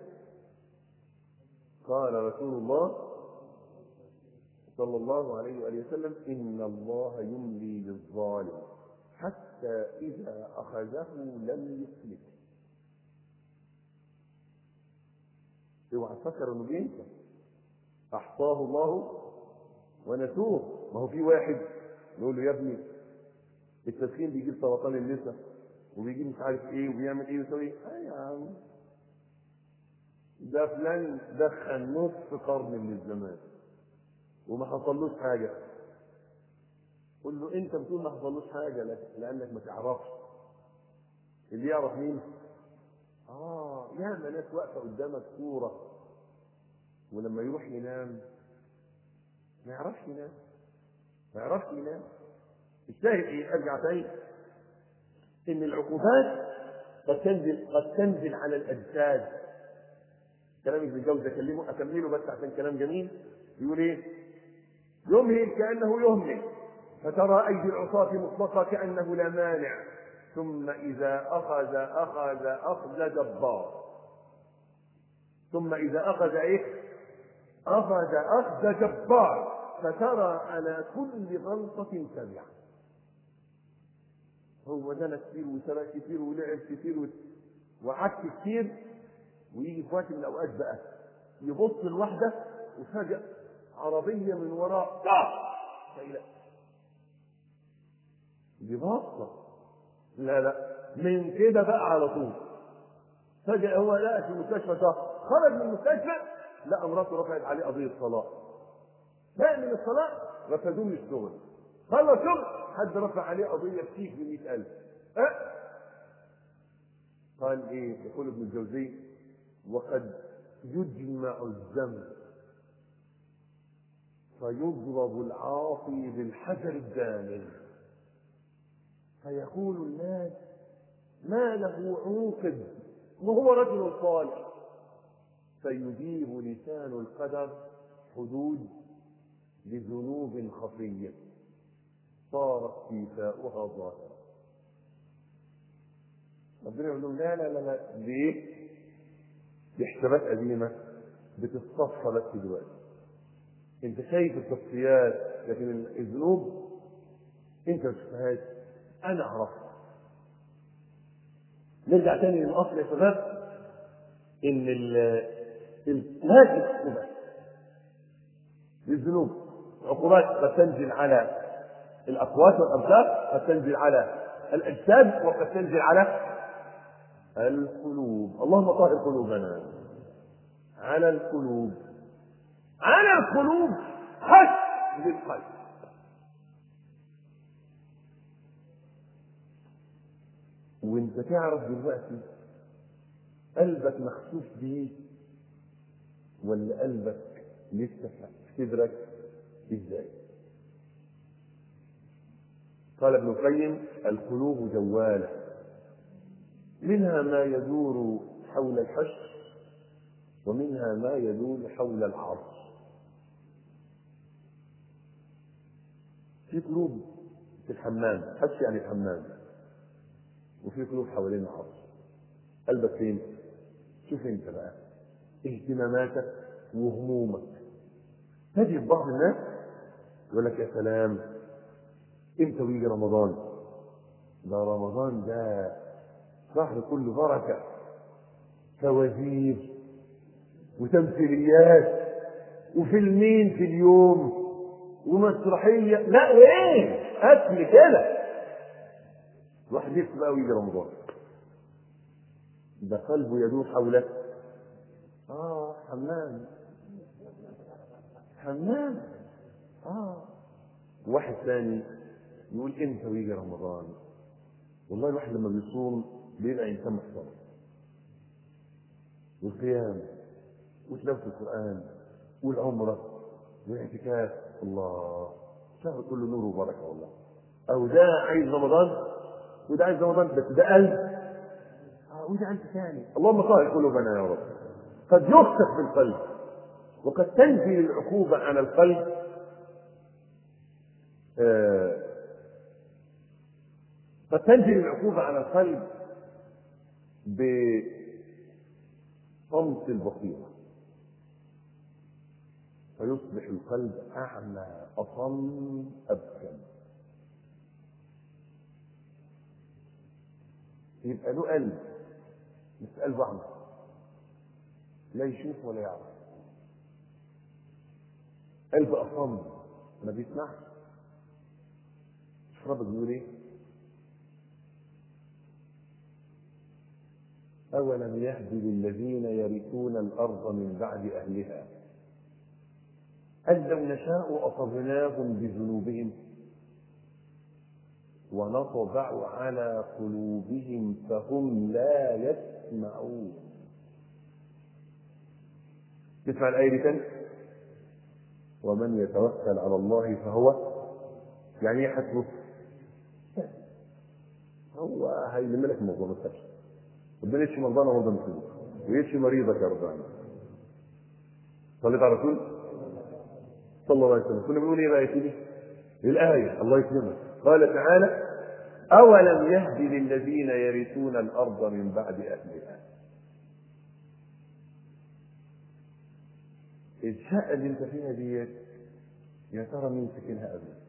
[SPEAKER 1] قال رسول الله صلى الله عليه وآله وسلم إن الله يملي للظالم حتى إذا أخذه لم يفلته اوعى تفكر انه بينسى احصاه الله ونسوه ما هو في واحد يقول له يا ابني التدخين بيجيب سرطان النساء وبيجيب مش عارف ايه وبيعمل ايه ويسوي ايه آه يا عم ده فلان دخن نصف قرن من الزمان وما حصلوش حاجه قول له انت بتقول ما حصلوش حاجه لك لانك ما تعرفش اللي يعرف مين اه ياما ناس واقفه قدامك صوره ولما يروح ينام ما يعرفش ينام ما يعرفش ينام الشاهد ايه ارجع تاني ان العقوبات قد تنزل قد تنزل على الاجساد كلام ابن الجوزي اكلمه اكمله بس عشان كلام جميل يقول ايه يمهل كانه يهمل فترى ايدي العصاة مطلقة كانه لا مانع ثم اذا اخذ اخذ اخذ جبار ثم اذا اخذ ايه اخذ اخذ جبار فترى على كل غلطة سبعة هو زنى كتير وسرق كتير ولعب كتير و... وعك كتير ويجي في وقت من الاوقات بقى يبص الواحدة وفجأة عربية من وراء شايلة دي باصة لا لا من كده بقى على طول فجأة هو لقى في المستشفى ده خرج من المستشفى لقى مراته رفعت عليه قضية طلاق بقى من الصلاة رفضوه من الشغل خلص شغل حد رفع عليه قضية فيك ب 100000 أه؟ قال ايه يقول ابن الجوزي وقد يجمع الذنب فيضرب العاصي بالحجر الدامر فيقول الناس ما له عوقب وهو رجل صالح فيجيب لسان القدر حدود لذنوب خفية صارت كفاؤها ظاهرة ربنا يقول لهم لا لا لا لا ليه؟ دي حسابات قديمة بتتصفى بس دلوقتي انت شايف التصفيات لكن الذنوب انت ما شفتهاش انا اعرفها نرجع تاني للاصل يا شباب ان ال هذه العقوبات للذنوب عقوبات قد تنزل على الاقوات والابصار قد تنزل على الاجساد وقد تنزل على القلوب اللهم طهر قلوبنا على القلوب على القلوب حسب القلب وانت تعرف دلوقتي قلبك مخسوف بيه ولا قلبك لسه في صدرك ازاي قال ابن القيم القلوب جواله منها ما يدور حول الحش ومنها ما يدور حول العرش في قلوب في الحمام حش يعني الحمام وفي قلوب حوالين العرش قلبك فين شوف انت بقى اهتماماتك وهمومك تجد بعض الناس يقول لك يا سلام امتى ويجي رمضان ده رمضان ده شهر كله بركه فوازير وتمثيليات وفيلمين في اليوم ومسرحيه لا وايه اكل كده الواحد يكتب بقى ويجي رمضان ده قلبه يدور حوله اه حمام حمام اه واحد ثاني يقول امتى ويجي رمضان والله الواحد لما بيصوم بيبقى انسان محترم والقيام وتلاوة القرآن والعمرة والاعتكاف الله شهر كله نور وبركة والله أو ده عايز رمضان وده عايز رمضان بس ده قلب آه وده قلب ثاني اللهم طهر قلوبنا يا رب قد يخسف في القلب وقد تنزل العقوبة على القلب آه قد تنزل العقوبة على القلب بصمت البصيرة فيصبح القلب أعمى أصم أبكم يبقى له قلب بس قلبه أعمى لا يشوف ولا يعرف قلب أصم ما بيسمعش شوف ربك بيقول ايه أولم يهد للذين يرثون الأرض من بعد أهلها أن لو نشاء أصبناهم بذنوبهم ونطبع على قلوبهم فهم لا يسمعون تسمع الآية دي تاني ومن يتوكل على الله فهو يعني ايه حسبه هو هيلم لك الموضوع ما تخافش ربنا يشفي مرضانا ومرضى المسلمين ويشفي مريضك يا رب العالمين صليت على رسول صلى الله عليه وسلم كنا بنقول ايه بقى يا سيدي الآية الله يكرمك قال تعالى أولم يهد للذين يرثون الأرض من بعد أهلها الشقة اللي انت فيها ديت يا ترى مين سكنها قبلك؟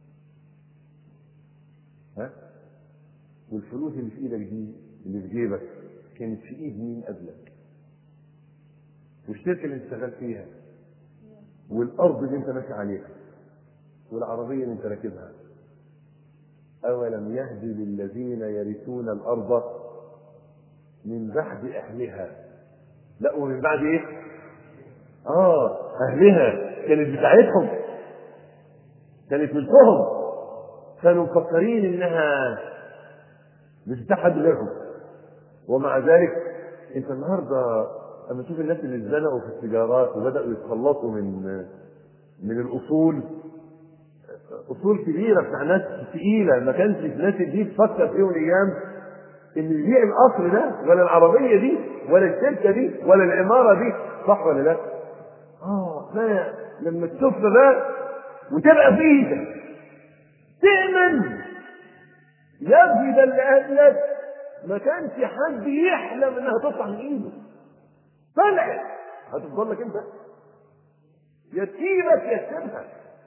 [SPEAKER 1] ها؟ والفلوس اللي في ايدك دي اللي في جيبك كانت في ايد مين قبلك؟ والشركة اللي انت شغال فيها والأرض اللي انت ماشي عليها والعربية اللي انت راكبها أولم يهدي للذين يرثون الأرض من بعد أهلها لا ومن بعد إيه؟ آه أهلها كانت بتاعتهم كانت ملكهم كانوا مفكرين إنها مش بتاع حد غيرهم ومع ذلك أنت النهارده أما تشوف الناس اللي اتزنقوا في السيجارات وبدأوا يتخلصوا من من الأصول اصول كبيره بتاع ناس ثقيله ما كانش الناس دي تفكر في يوم من الايام ان يبيع القصر ده ولا العربيه دي ولا الشركه دي ولا العماره دي صح ولا لا؟ اه ما لما تشوف ده وتبقى في ايدك تأمن يا ابني ده اللي قبلك ما كانش حد يحلم انها تطلع من ايده طلعت هتفضل لك انت يا تسيبك يا تسيبها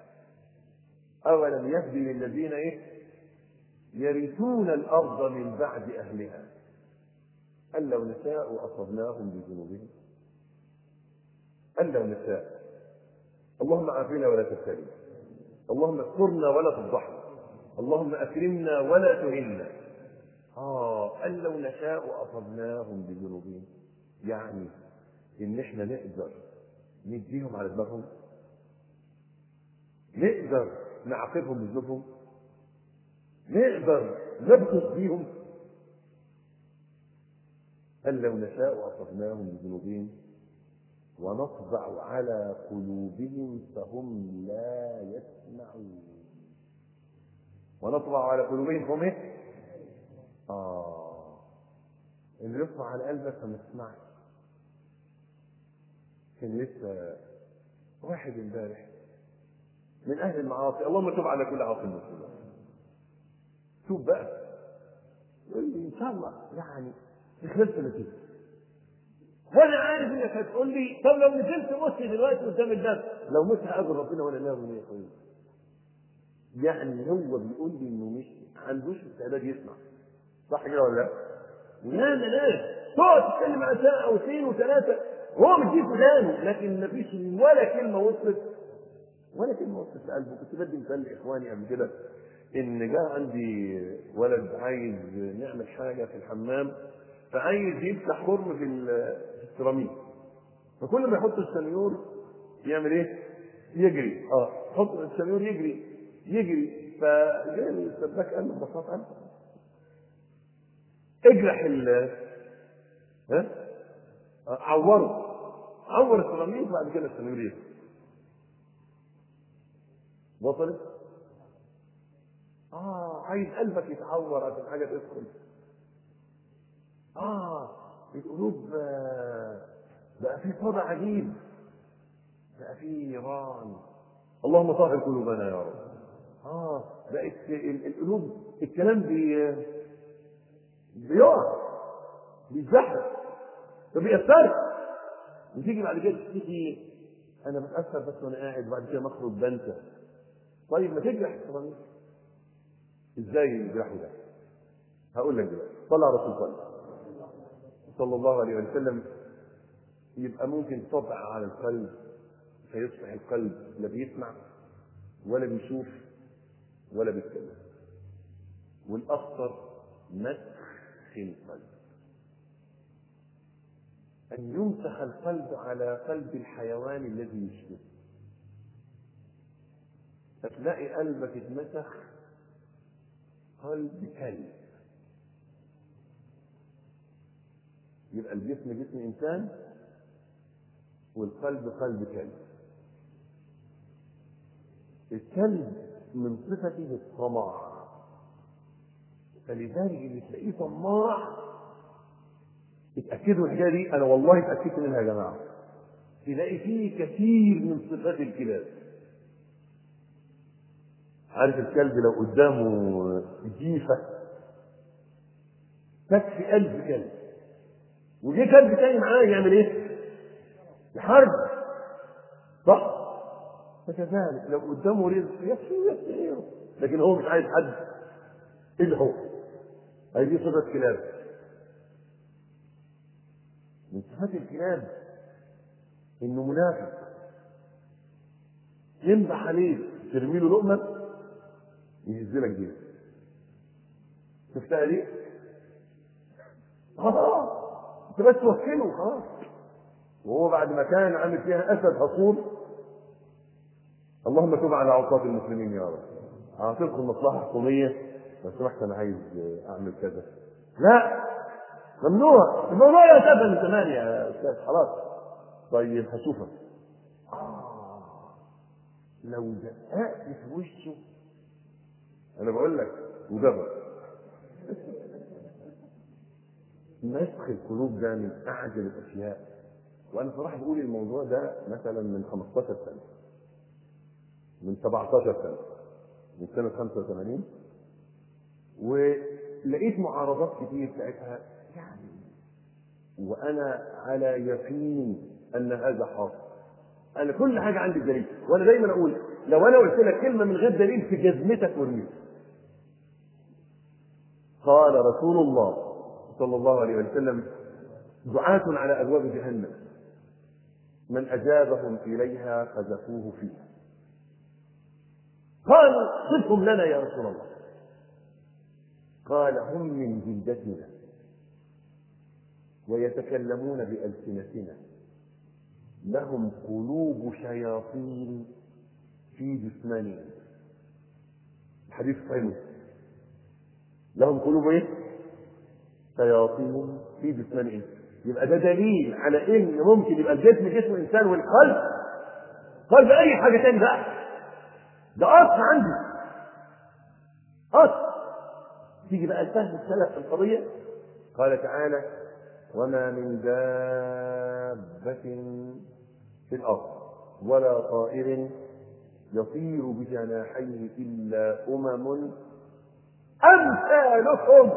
[SPEAKER 1] أولم يهدي للذين إيه؟ يرثون الأرض من بعد أهلها أن لو نشاء أصبناهم بذنوبهم أن لو نشاء اللهم عافنا ولا تبتلينا اللهم استرنا ولا تفضحنا اللهم أكرمنا ولا تهنا آه أن لو نشاء أصبناهم بذنوبهم يعني إن إحنا نقدر نديهم على دماغهم نقدر نعاقبهم بذنوبهم نقدر نبخس بيهم هل لو نشاء أصبناهم بذنوبهم ونطبع على قلوبهم فهم لا يسمعون ونطبع على قلوبهم فهم ايه؟ آه اللي يطبع على قلبك فما تسمعش كان لسه واحد امبارح من اهل المعاصي اللهم تب على كل عاصي مسلم توب بقى يقول لي ان شاء الله يعني في خلال سنتين وانا عارف انك هتقول لي طب لو نزلت مصر دلوقتي قدام الناس لو مت هاجر ربنا ولا لا من ايه يعني هو بيقول لي انه مش عندوش استعداد يسمع صح كده ولا لا؟ لا لا لا تقعد تتكلم عن سنه او اثنين وثلاثه هو مش في ودانه لكن مفيش ولا كلمه وصلت ولا كلمه وصلت لقلبه كنت بدي مثال لاخواني قبل كده ان جاء عندي ولد عايز نعمل حاجه في الحمام فعايز يفتح خرم في في السيراميك فكل ما يحط السنيور يعمل ايه؟ يجري اه يحط السنيور يجري يجري فجاء السباك قال له ببساطه قال اجرح ال ها عوره عور السيراميك بعد كده السنيور يجري وصلت؟ اه عايز قلبك يتعور عشان حاجه تدخل اه القلوب بقى في صدى عجيب بقى في نيران اللهم طهر قلوبنا يا رب اه بقت القلوب الكلام بي بيقع بيتزحف ما بيأثرش وتيجي بعد كده تيجي انا بتأثر بس وانا قاعد وبعد كده مخرج بنسى طيب ما تجرح السيراميك ازاي يجرحوا ده؟ هقول لك دلوقتي صلى على رسول الله صلى الله عليه وسلم يبقى ممكن طبع على القلب فيصبح القلب لا بيسمع ولا بيشوف ولا بيتكلم والأخطر مسخ القلب أن يمسخ القلب على قلب الحيوان الذي يشبه فتلاقي قلبك اتمسخ قلب كلب يبقى الجسم جسم إنسان والقلب قلب كلب الكلب من صفته الطمع فلذلك اللي تلاقيه طماع اتأكدوا الحكاية دي أنا والله اتأكدت منها يا جماعة تلاقي فيه كثير من صفات الكلاب عارف الكلب لو قدامه جيفة تكفي ألف كلب وجه كلب تاني معاه يعمل ايه؟ يحارب صح؟ فكذلك لو قدامه رزق يكفي يكفي لكن هو مش عايز حد الا هو هذه صفة كلاب من صفات الكلاب انه منافق ينبح عليه ترمي له لقمه يهزلك بيها شفتها دي؟ خلاص انت بس وكله خلاص وهو بعد ما كان عامل فيها اسد هصور اللهم تب على عصاة المسلمين يا رب اعطيكم مصلحه حكوميه لو سمحت انا عايز اعمل كذا لا ممنوع الموضوع يا سبب من زمان يا استاذ خلاص طيب هشوفك آه. لو دققت في وشه انا بقول لك وجبر مسخ القلوب ده من اعجب الاشياء وانا صراحه بقول الموضوع ده مثلا من 15 سنه من 17 سنه من سنه 85 ولقيت معارضات كتير ساعتها يعني وانا على يقين ان هذا حاصل انا كل حاجه عندي دليل وانا دايما اقول لو انا قلت لك كلمه من غير دليل في جزمتك ورميها قال رسول الله صلى الله عليه وسلم دعاة على ابواب جهنم من اجابهم اليها قذفوه فيها قالوا صفهم لنا يا رسول الله قال هم من جلدتنا ويتكلمون بألسنتنا لهم قلوب شياطين في جسمانهم الحديث صحيح لهم قلوب ايه؟ شياطين في جسمانهم يبقى ده دليل على ان ممكن يبقى الجسم جسم انسان والقلب قلب اي حاجه تاني بقى ده اصل عندي اصل تيجي بقى الفهم السلف في القضيه قال تعالى وما من دابة في الأرض ولا طائر يطير بجناحيه إلا أمم أمثالكم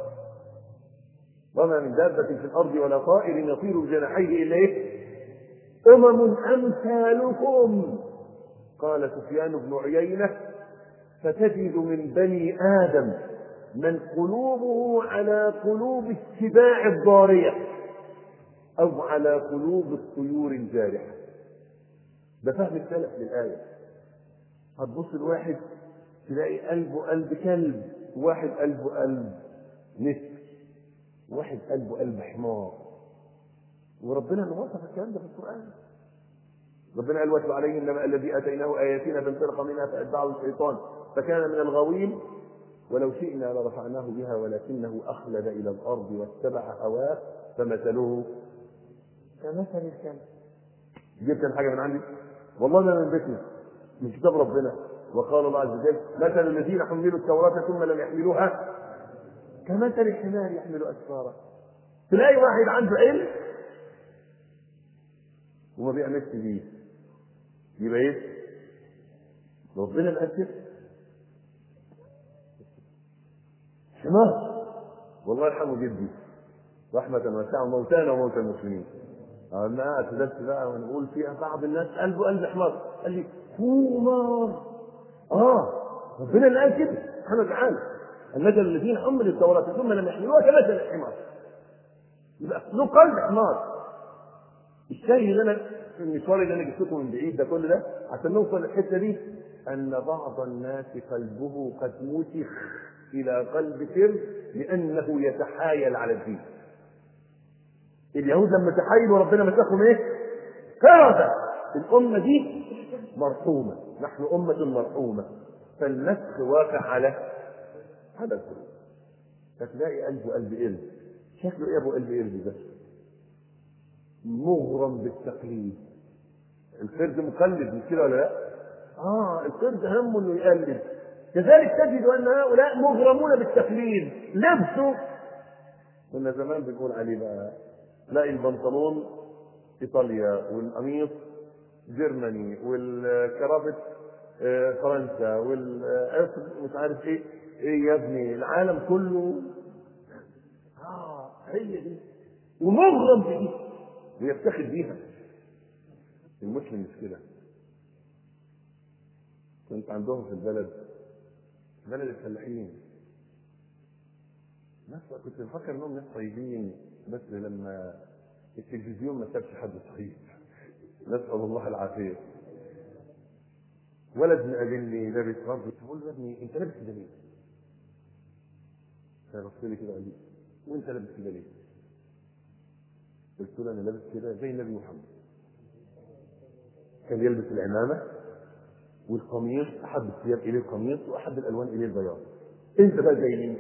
[SPEAKER 1] وما من دابة في الأرض ولا طائر يطير بجناحيه إلا إيه؟ أمم أمثالكم قال سفيان بن عيينة فتجد من بني آدم من قلوبه على قلوب السباع الضارية أو على قلوب الطيور الجارحة ده فهم السلف للآية هتبص الواحد تلاقي قلبه قلب كلب واحد قلبه قلب نسر واحد قلبه قلب حمار وربنا اللي وصف الكلام ده في القرآن ربنا قال واتل عليه انما الذي اتيناه اياتنا فانسلخ منها فاتبعه الشيطان فكان من الغاوين ولو شئنا لرفعناه بها ولكنه اخلد الى الارض واتبع هواه فمثله كمثل الكلب جبت كم حاجه من عندي والله ما من بيتنا من كتاب ربنا وقال الله عز وجل مثل الذين حملوا التوراة ثم لم يحملوها كمثل الحمار يحمل أسفارا تلاقي واحد عنده علم وما بيعملش بيه يبقى ايه؟ ربنا مأثر حمار والله يرحمه جدي رحمة واسعة موتانا وموتى المسلمين أنا قاعد في درس بقى ونقول فيها بعض الناس قلبه قلب حمار قال لي حمار اه ربنا اللي قال كده سبحانه وتعالى المثل الذين حملوا التوراة ثم لم يحملوها كمثل الحمار يبقى له قلب حمار الشاهد ان انا المشوار اللي انا جبت لكم من بعيد ده كل ده عشان نوصل للحته دي ان بعض الناس قلبه قد مسخ الى قلب سر لانه يتحايل على الدين اليهود لما تحايلوا ربنا مسخهم ايه؟ كرده الامه دي مرحومه نحن امه مرحومه فالمسخ واقع على على القلوب فتلاقي قلبه قلب قلب شكله ايه ابو قلب قلب ده مغرم بالتقليد القرد مقلد مش كده ولا لا؟ اه القرد همه انه يقلد كذلك تجد ان هؤلاء مغرمون بالتقليد لبسوا كنا زمان بنقول عليه بقى تلاقي البنطلون ايطاليا والقميص جرماني والكرافت آه، فرنسا والعصر مش عارف ايه ايه يا ابني العالم كله اه هي دي ومغرم بدي ويفتخر بيها المسلم مش كده كنت عندهم في البلد بلد الفلاحين ناس كنت بفكر انهم ناس طيبين بس لما التلفزيون ما سابش حد طيب نسال الله العافيه ولد مقابلني لابس رمز بقول له يا ابني انت لابس كده ليه؟ فبص لي كده قال لي وانت لابس كده ليه؟ قلت له انا لابس كده زي النبي محمد كان يلبس العمامه والقميص احب الثياب اليه القميص واحب الالوان اليه البياض انت بقى زي مين؟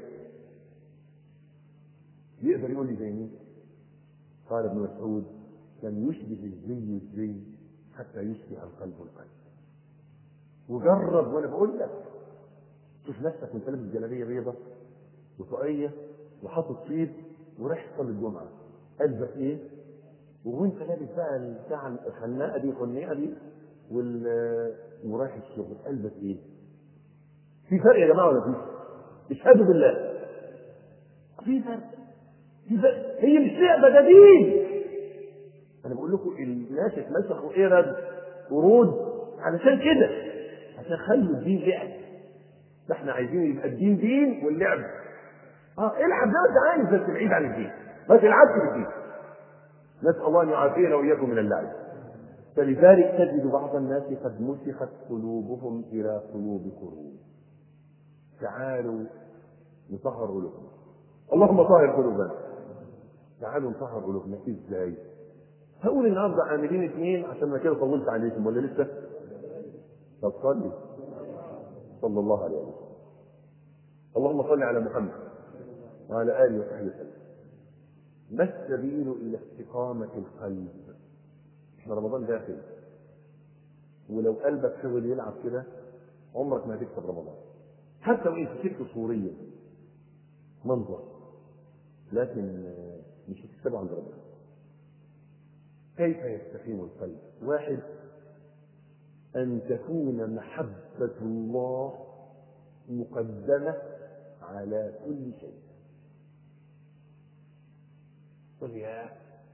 [SPEAKER 1] يقدر يقول لي زي مين؟ قال ابن مسعود لم يشبه الزي الزي حتى يشبه القلب القلب وجرب وانا بقول لك شوف نفسك وانت لابس جلابيه بيضه وطاقيه وحاطط طيب ورايح تصلي الجمعه قلبك ايه؟ وانت لابس بقى البتاع الخناقه دي الخناقه دي وال ورايح الشغل قلبك ايه؟ في فرق يا جماعه ولا في؟ اشهدوا بالله في فرق في فرق هي مش لعبه ده دين انا بقول لكم الناس اتمسخوا قرد ورود علشان كده عشان خلوا الدين لعب ده احنا عايزين يبقى الدين دين واللعب اه العب زي ما انت عايز بس بعيد عن الدين ما تلعبش بالدين نسال الله ان يعافينا واياكم من اللعب فلذلك تجد بعض الناس قد مسخت قلوبهم الى قلوب قلوب تعالوا نطهر قلوبنا اللهم طهر قلوبنا تعالوا نطهر قلوبنا ازاي هقول النهارده عاملين اثنين عشان ما كده طولت عليكم ولا لسه طب صلي صلى الله عليه وسلم اللهم صل على محمد وعلى اله وصحبه وسلم ما السبيل الى استقامه القلب احنا رمضان داخل ولو قلبك فضل يلعب كده عمرك ما هتكسب رمضان حتى وان كسبت صوريا منظر لكن مش هتكسبه عند ربنا كيف يستقيم القلب واحد أن تكون محبة الله مقدمة على كل شيء قل يا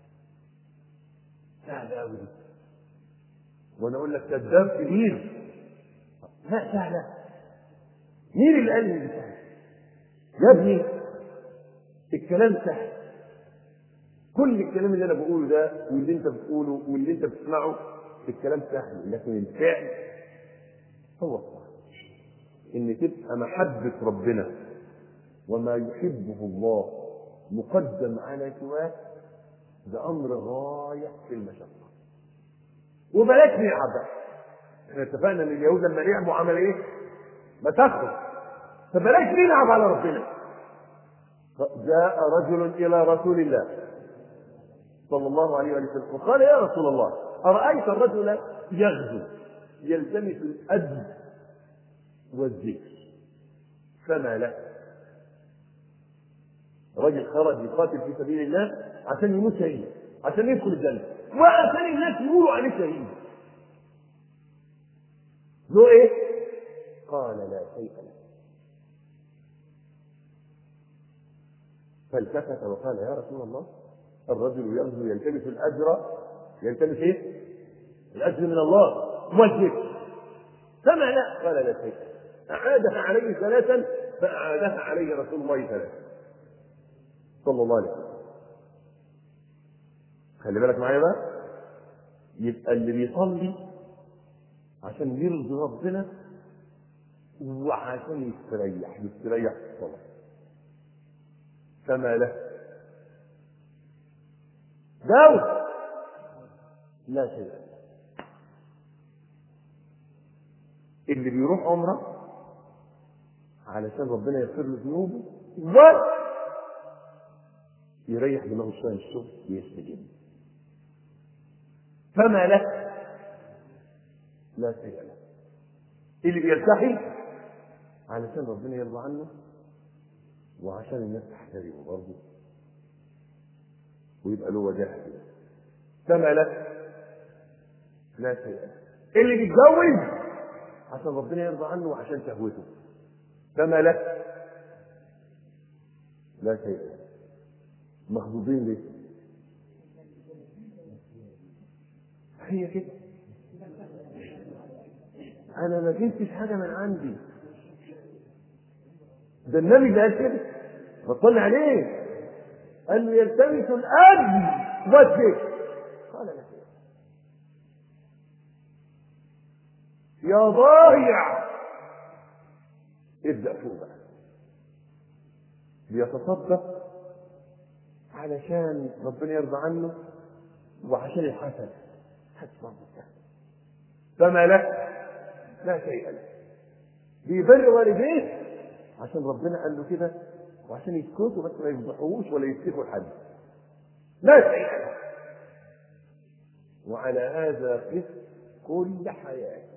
[SPEAKER 1] سهل أوي وأنا أقول لك كذاب كبير لا سهلة مين اللي قال لي سهل يا ابني الكلام سهل كل الكلام اللي انا بقوله ده واللي انت بتقوله واللي انت بتسمعه الكلام سهل لكن الفعل هو الصح ان تبقى محبة ربنا وما يحبه الله مقدم على سواه ده امر غاية في المشقة وبلاش نلعب بقى احنا اتفقنا ان اليهود لما لعبوا عمل ايه؟ مسخوا فبلاش نلعب على ربنا جاء رجل الى رسول الله صلى الله عليه وسلم وقال يا رسول الله أرأيت الرجل يغزو يلتمس الأدب والذكر فما له رجل خرج يقاتل في سبيل الله عشان يموت شهيد عشان يدخل الجنة وعشان الناس يقولوا عليه شهيد له ايه؟ قال لا شيء له فالتفت وقال يا رسول الله الرجل يغزو يلتمس الاجر يلتمس ايه؟ الاجر من الله والذكر فما لا قال لا شيء اعادها عليه ثلاثا فاعادها عليه رسول الله ثلاثا صلى الله عليه وسلم خلي بالك معايا بقى يبقى اللي بيصلي عشان يرضي ربنا وعشان يستريح يستريح في الصلاة فما له داود لا شيء له اللي بيروح عمره علشان ربنا يغفر له ذنوبه و يريح دماغه شويه من الشغل ويستجيب فما له لا شيء له اللي بيرتحي علشان ربنا يرضى عنه وعشان الناس تحترمه برضه ويبقى له وجاهه كده فما له لا شيء له اللي بيتجوز عشان ربنا يرضى عنه وعشان شهوته فما له لا شيء له مخضوضين ليه هي كده انا ما جبتش حاجه من عندي ده النبي اللي قال كده بطلنا عليه قال له يلتمس الاب والذكر قال لا شيء يا ضايع ابدا فوق بقى بيتصدق علشان ربنا يرضى عنه وعشان الحسن حسن فما له لا شيء له بيبر والديه عشان ربنا قال له كده وعشان يسكتوا بس ما يفضحوش ولا يفتكوا لحد لا شيء له وعلى هذا قس كل حياتك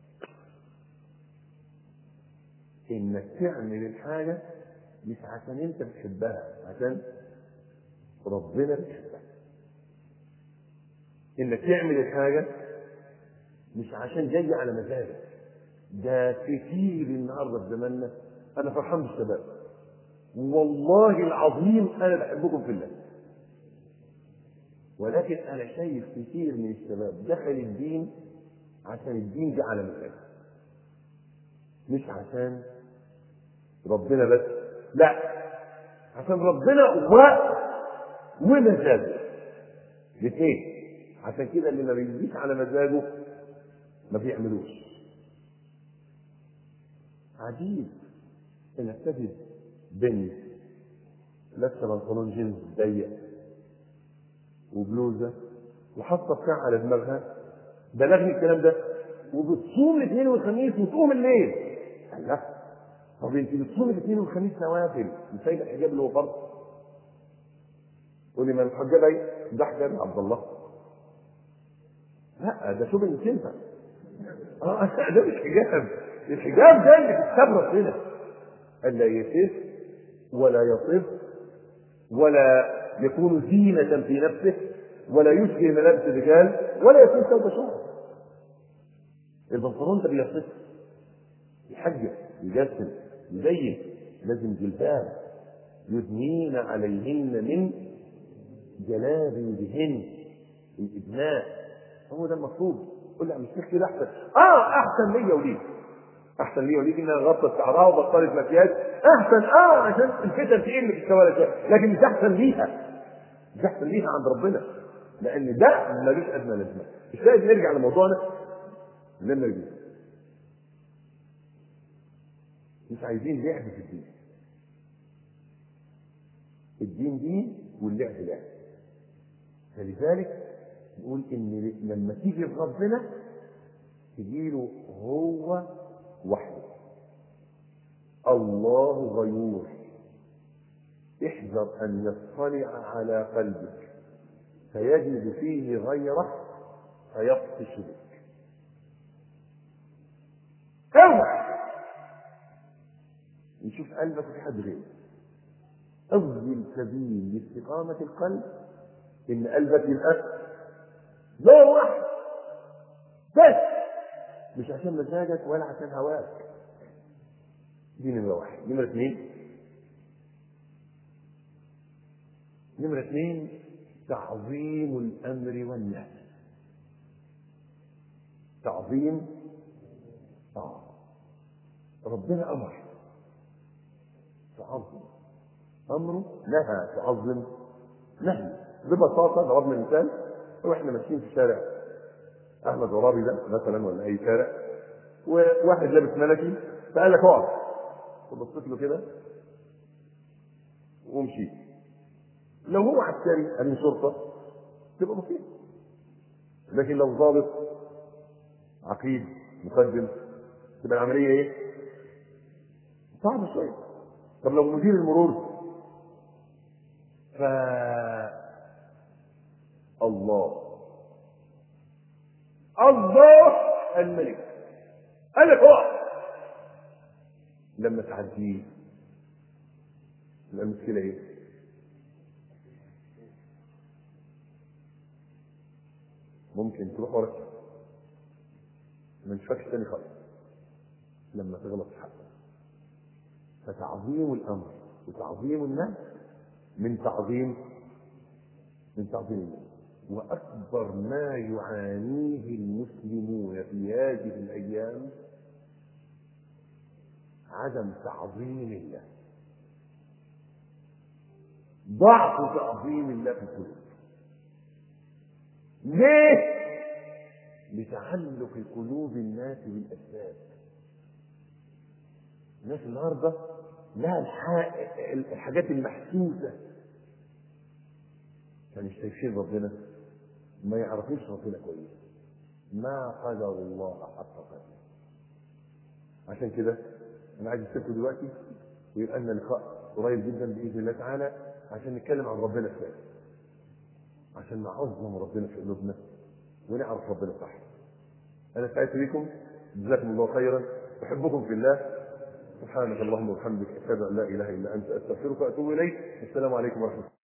[SPEAKER 1] انك تعمل الحاجه مش عشان انت بتحبها عشان ربنا بيحبها انك تعمل الحاجه مش عشان جاي على مزاجك ده كتير النهارده في زماننا انا فرحان بالشباب والله العظيم انا بحبكم في الله ولكن انا شايف كتير من الشباب دخل الدين عشان الدين جه على مزاجه مش عشان ربنا بس لا عشان ربنا و ومزاجه الاثنين عشان كده اللي ما بيجيش على مزاجه ما بيعملوش عجيب انك تجد بنت لابسه بنطلون جينز ضيق وبلوزه وحاطه بتاع على دماغها بلغني الكلام ده وبتصوم الاثنين والخميس وتقوم الليل لا طب انت بتصوم الاثنين والخميس نوافل وسايبه الحجاب اللي هو فرض قولي ما المحجبه ايه؟ ده حجاب يا عبد الله لا ده شغل مش ينفع اه ده مش حجاب الحجاب ده اللي كتاب ربنا الا يسف ولا يطف ولا يكون زينة في نفسه ولا يشبه ملابس الرجال ولا يكون ثوب شعر البنطلون ده بيصف يحجب يجسم يزين لازم جلباب يدنين عليهن من جلابيبهن الابناء هو ده المطلوب قول لا مش كده احسن اه احسن ليا وليك احسن ليا وليك انها غطت شعرها وبطلت مكياج احسن اه عشان الفتن تقل في الشوارع شوية. لكن مش احسن ليها مش احسن ليها عند ربنا لان ده ملوش ادنى لازمه مش لازم نرجع لموضوعنا لما نرجع مش عايزين لعب في الدين الدين دين واللعب لعب فلذلك نقول ان لما تيجي ربنا تجيله هو وحده الله غيور احذر ان يطلع على قلبك فيجد فيه غيره فيبطش بك اوعى نشوف قلبك في حد غيره اول سبيل لاستقامه القلب ان قلبك يبقى نوع واحد بس مش عشان مزاجك ولا عشان هواك دي نمرة واحد نمرة اثنين نمرة اثنين تعظيم الأمر والنهي تعظيم آه ربنا أمر تعظم أمره نهى تعظم نهي ببساطة ضربنا مثال واحنا ماشيين في الشارع احمد عرابي ده مثلا ولا اي شارع وواحد لابس ملكي فقال لك اقف فبصيت له كده ومشيت لو هو عسكري امين شرطه تبقى بسيطه لكن لو ضابط عقيد مقدم تبقى العمليه ايه؟ صعبه شويه طب لو مدير المرور ف الله الله الملك قال لك اقف لما تعديه يبقى المشكله ايه؟ ممكن تروح ورا ما نشوفكش تاني خالص لما تغلط في حقه فتعظيم الامر وتعظيم الناس من تعظيم من تعظيم الله واكبر ما يعانيه المسلمون في هذه الايام عدم تعظيم الله ضعف تعظيم الله في القلوب ليه لتعلق قلوب الناس بالاسباب الناس النهارده لها الح- الحاجات المحسوسه فمش شايفين ربنا ما يعرفوش ربنا كويس ما قدر الله حق قدره عشان كده انا عايز اسيبكم دلوقتي ويبقى لنا لقاء قريب جدا باذن الله تعالى عشان نتكلم عن ربنا شويه عشان نعظم ربنا في قلوبنا ونعرف ربنا صح انا سعدت بكم جزاكم الله خيرا احبكم في الله سبحانك اللهم وبحمدك اشهد ان لا اله الا انت استغفرك واتوب اليك السلام عليكم ورحمه الله